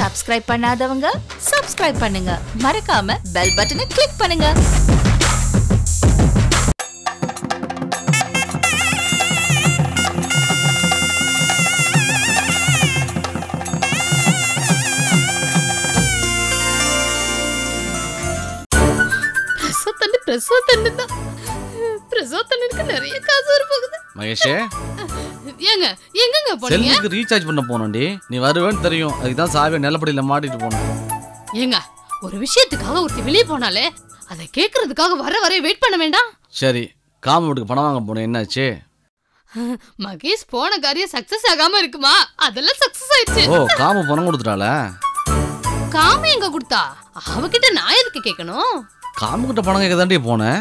Subscribe பண்ணாதவங்க subscribe பண்ணுங்க மறக்காம பெல் பட்டனை கிளிக் பண்ணுங்க பிரசவ தண்ணி பிரசவ தண்ணி தான் பிரசவ தண்ணிக்கு நிறைய காசு வர போகுது மகேஷே ஏங்க எங்கங்க போனீங்க செல்லுக்கு ரீசார்ஜ் பண்ண போனோண்டி நீ வருவேன்னு தெரியும் அதுக்கு தான் சாவியை நிலப்படியில் மாட்டிட்டு போனோம் ஏங்க ஒரு விஷயத்துக்காக ஒருத்தி வெளியே போனாலே அதை கேட்கறதுக்காக வர வர வெயிட் பண்ண வேண்டாம் சரி காம வீட்டுக்கு பணம் வாங்க போனேன் என்னாச்சு மகேஷ் போன காரியம் சக்சஸ் ஆகாம இருக்குமா அதெல்லாம் சக்சஸ் ஆயிடுச்சு ஓ காம பணம் கொடுத்துட்டாள காம எங்க கொடுத்தா அவகிட்ட நான் எதுக்கு கேட்கணும் காம கிட்ட பணம் கேட்க தாண்டி போனேன்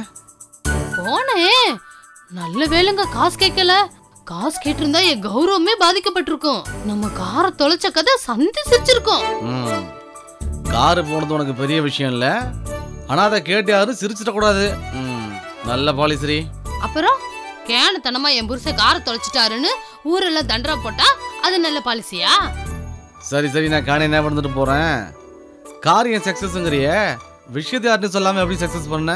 போனேன் நல்ல வேலைங்க காசு கேட்கல காசு கேட்டிருந்தா என் கௌரவமே பாதிக்கப்பட்டிருக்கும் நம்ம காரை தொலைச்ச கதை சந்தி சிரிச்சிருக்கோம் ம் காரு போனது உனக்கு பெரிய விஷயம் இல்லை ஆனால் அதை கேட்டு யாரும் சிரிச்சிடக்கூடாது ம் நல்ல பாலிசரி அப்புறம் கேனத்தனமா என் புருஷன் காரை தொலைச்சிட்டாருன்னு ஊரெல்லாம் தண்டரா போட்டா அது நல்ல பாலிசியா சரி சரி நான் காணி என்ன வந்துட்டு போகிறேன் காரியம் சக்ஸஸ்ங்கிறிய விஷயத்தை யார்ட்டும் சொல்லாமல் எப்படி சக்ஸஸ் பண்ண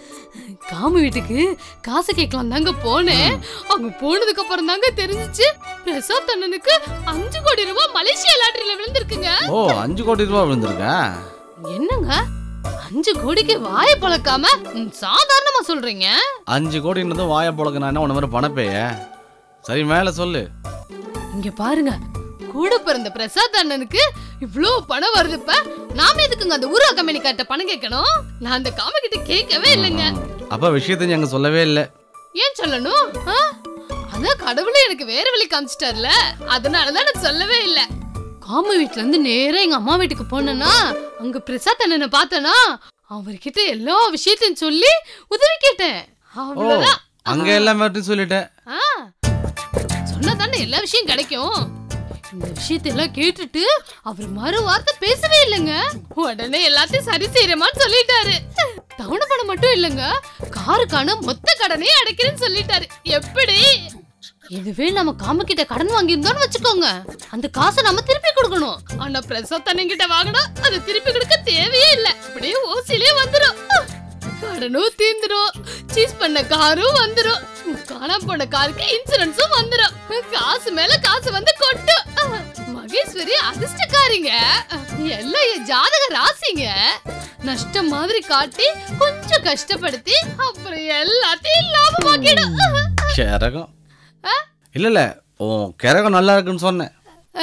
காமு வீட்டுக்கு காசு கேட்கலாம் தாங்க போனேன் அங்க போனதுக்கு அப்புறம் தாங்க தெரிஞ்சுச்சு பிரசாத் அண்ணனுக்கு அஞ்சு கோடி ரூபாய் மலேசியா லாட்டரியில விழுந்திருக்குங்க ஓ அஞ்சு கோடி ரூபா விழுந்திருக்கேன் என்னங்க அஞ்சு கோடிக்கு வாய பழக்காம ம், சாதாரணமா சொல்றீங்க அஞ்சு கோடின்றது வாயை பொழக்க நான் என்ன உன மாதிரி பணப்பேய சரி மேலே சொல்லு இங்க பாருங்க கூட பிறந்த பிரசாத் அண்ணனுக்கு இவ்ளோ பணம் வருதுப்ப நாம எதுக்குங்க அந்த ஊரா கம்பெனி காட்ட பணம் கேட்கணும் நான் அந்த காம கிட்ட கேட்கவே இல்லைங்க அப்போ விஷயத்தை நீ அங்கே சொல்லவே இல்லை ஏன் சொல்லணும் ஆ? அதான் கடவுளே எனக்கு வேற வழி காமிச்சிட்டார்ல அதனாலதான் நான் சொல்லவே இல்ல காம வீட்ல இருந்து நேரா எங்க அம்மா வீட்டுக்கு போனேன்னா அங்க பிரசாத் அண்ணனை பார்த்தேனா அவர்கிட்ட எல்லா விஷயத்தையும் சொல்லி உதவி கேட்டேன் ஓ அவ்வளவுதான் அங்கே எல்லா மேட்டும் சொல்லிட்டேன் ஆ, சொன்னாதானே எல்லா விஷயம் கிடைக்கும் இந்த விஷயத்தெல்லாம் கேட்டுட்டு அவர் மறு வார்த்தை பேசவே இல்லைங்க உடனே எல்லாத்தையும் சரி செய்யறமான்னு சொல்லிட்டாரு தவணை பணம் மட்டும் இல்லைங்க காருக்கான மொத்த கடனையும் அடைக்கிறேன்னு சொல்லிட்டாரு எப்படி இதுவே நம்ம காம கிட்ட கடன் வாங்கியிருந்தோம்னு வச்சுக்கோங்க அந்த காசை நம்ம திருப்பி கொடுக்கணும் ஆனா பிரசாத் அண்ணன் கிட்ட வாங்கினா அதை திருப்பி கொடுக்க தேவையே இல்ல அப்படியே ஓசிலே வந்துரும் கடனும் தீந்துரும் சீஸ் பண்ண காரும் வந்துரும் காணாம போன காருக்கு இன்சூரன்ஸும் வந்துரும் காசு மேல காசு வந்து கொட்டும் மகேஸ்வரி அதிர்ஷ்டக்காரிங்க எல்லாம் என் ஜாதக ராசிங்க நஷ்டம் மாதிரி காட்டி கொஞ்சம் கஷ்டப்படுத்தி அப்புறம் எல்லாத்தையும் லாபமாக்கிடும் கிரகம் இல்லை இல்லை ஓ கிரகம் நல்லா இருக்குன்னு சொன்னேன்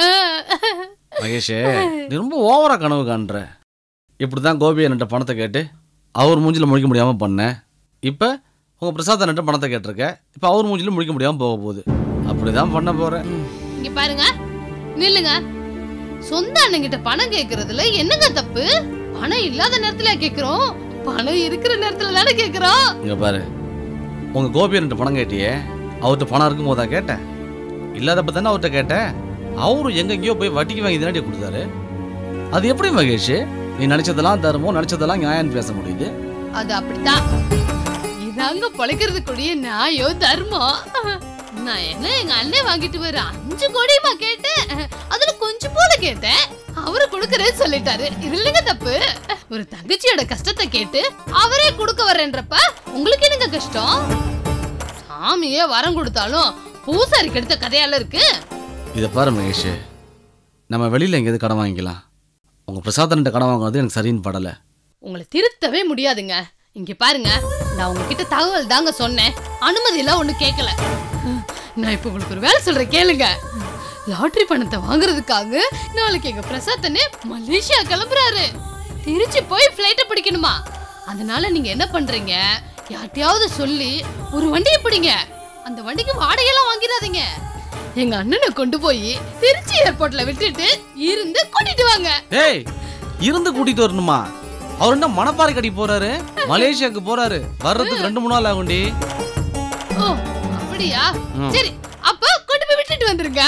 மகேஷே நீ ரொம்ப ஓவரா கனவு காண்ற இப்படி தான் கோபி என்கிட்ட பணத்தை கேட்டு அவர் மூஞ்சில முடிக்க முடியாமல் பண்ணேன் இப்போ உங்கள் பிரசாத் என்கிட்ட பணத்தை கேட்டிருக்க இப்போ அவர் மூஞ்சில முடிக்க முடியாமல் போக போகுது அப்படி தான் பண்ண போகிறேன் இங்க பாருங்க நில்லுங்க சொந்த அண்ணங்கிட்ட பணம் கேக்குறதுல என்னங்க தப்பு பணம் இல்லாத நேரத்துல கேக்குறோம் பணம் இருக்கிற நேரத்துல தானே கேக்குறோம் இங்கே பாரு உங்கள் கோபி என்கிட்ட பணம் கேட்டியே அவர்கிட்ட பணம் இருக்கும் போதா கேட்டேன் இல்லாதப்ப தானே அவர்கிட்ட கேட்டேன் அவரும் எங்கெங்கேயோ போய் வட்டிக்கு வாங்கி தானே கொடுத்தாரு அது எப்படி மகேஷ் நீ நினச்சதெல்லாம் தருமோ நினச்சதெல்லாம் நியாயம் பேச முடியுது அது அப்படித்தான் இதாங்க பொழைக்கிறதுக்குரிய நியாயோ தர்மம் நான் என்ன எங்க அண்ணன் வாங்கிட்டு வர அஞ்சு கோடியுமா கேட்டேன் அதுல கொஞ்சம் போல கேட்டேன் அவரு கொடுக்கறேன்னு சொல்லிட்டாரு இது இல்லைங்க தப்பு ஒரு தங்கச்சியோட கஷ்டத்தை கேட்டு அவரே கொடுக்க வரேன்றப்ப உங்களுக்கு என்னங்க கஷ்டம் சாமியே வரம் கொடுத்தாலும் பூசாரிக்கு எடுத்த கதையால இருக்கு இதை பாரு மகேஷ் நம்ம வெளியில் எங்கேயாவது கடன் வாங்கிக்கலாம் உங்கள் பிரசாதன்ட்ட கடன் வாங்குறது எனக்கு சரின்னு படலை உங்களை திருத்தவே முடியாதுங்க இங்க பாருங்க நான் உங்ககிட்ட தகவல் தாங்க சொன்னேன் அனுமதி எல்லாம் ஒண்ணு கேட்கல நான் இப்ப உங்களுக்கு ஒரு வேலை சொல்றேன் கேளுங்க லாட்டரி பணத்தை வாங்குறதுக்காக நாளைக்கு எங்க பிரசாத் அண்ணே மலேசியா கிளம்புறாரு திருச்சி போய் ஃப்ளைட்டை பிடிக்கணுமா அதனால நீங்க என்ன பண்றீங்க யார்ட்டையாவது சொல்லி ஒரு வண்டியை பிடிங்க அந்த வண்டிக்கு வாடகையெல்லாம் வாங்கிடாதீங்க எங்க அண்ணனை கொண்டு போய் திருச்சி ஏர்போர்ட்ல விட்டுட்டு இருந்து கூட்டிட்டு வாங்க டேய் இருந்து கூட்டிட்டு வரணுமா அவர் என்ன மணப்பாறை கடி போறாரு மலேசியாவுக்கு போறாரு வர்றதுக்கு ரெண்டு மூணு நாள் ஆகும்டி ஓ அப்படியா ம். சரி அப்ப கொண்டு போய் விட்டுட்டு வந்துருங்க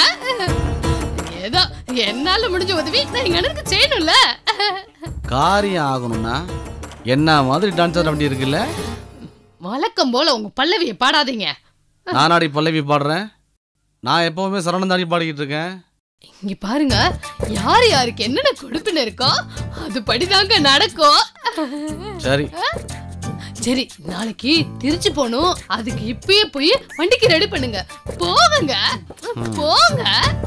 ஏதோ என்னால முடிஞ்ச உதவி நான் எங்க அண்ணனுக்கு செய்யணும்ல காரியம் ஆகணும்னா என்ன மாதிரி டான்ஸ் ஆட வேண்டி இருக்குல்ல வழக்கம் போல உங்க பல்லவியை பாடாதீங்க நானாடி பல்லவி பாடுறேன் நான் எப்பவுமே சரணந்தாடி பாடிக்கிட்டு இருக்கேன் இங்க பாருங்க யார் யாருக்கு என்னென்ன கொடுப்பின இருக்கோ அது படிதாங்க நடக்கும் சரி சரி நாளைக்கு திருச்சி போகணும் அதுக்கு இப்பயே போய் வண்டிக்கு ரெடி பண்ணுங்க போங்க போங்க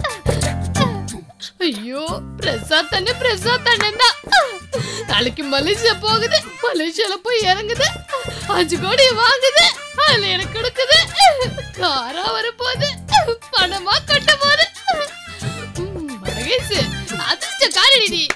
ஐயோ பிரசாத் தானே பிரசாத் தானே தான் நாளைக்கு மலேசியா போகுது மலேசியால போய் இறங்குது அஞ்சு கோடி வாங்குது அதுல எனக்கு கொடுக்குது காரா வர போகுது பணமா கட்ட போகுது ம், மகேஷ் அதிர்ஷ்ட காரடி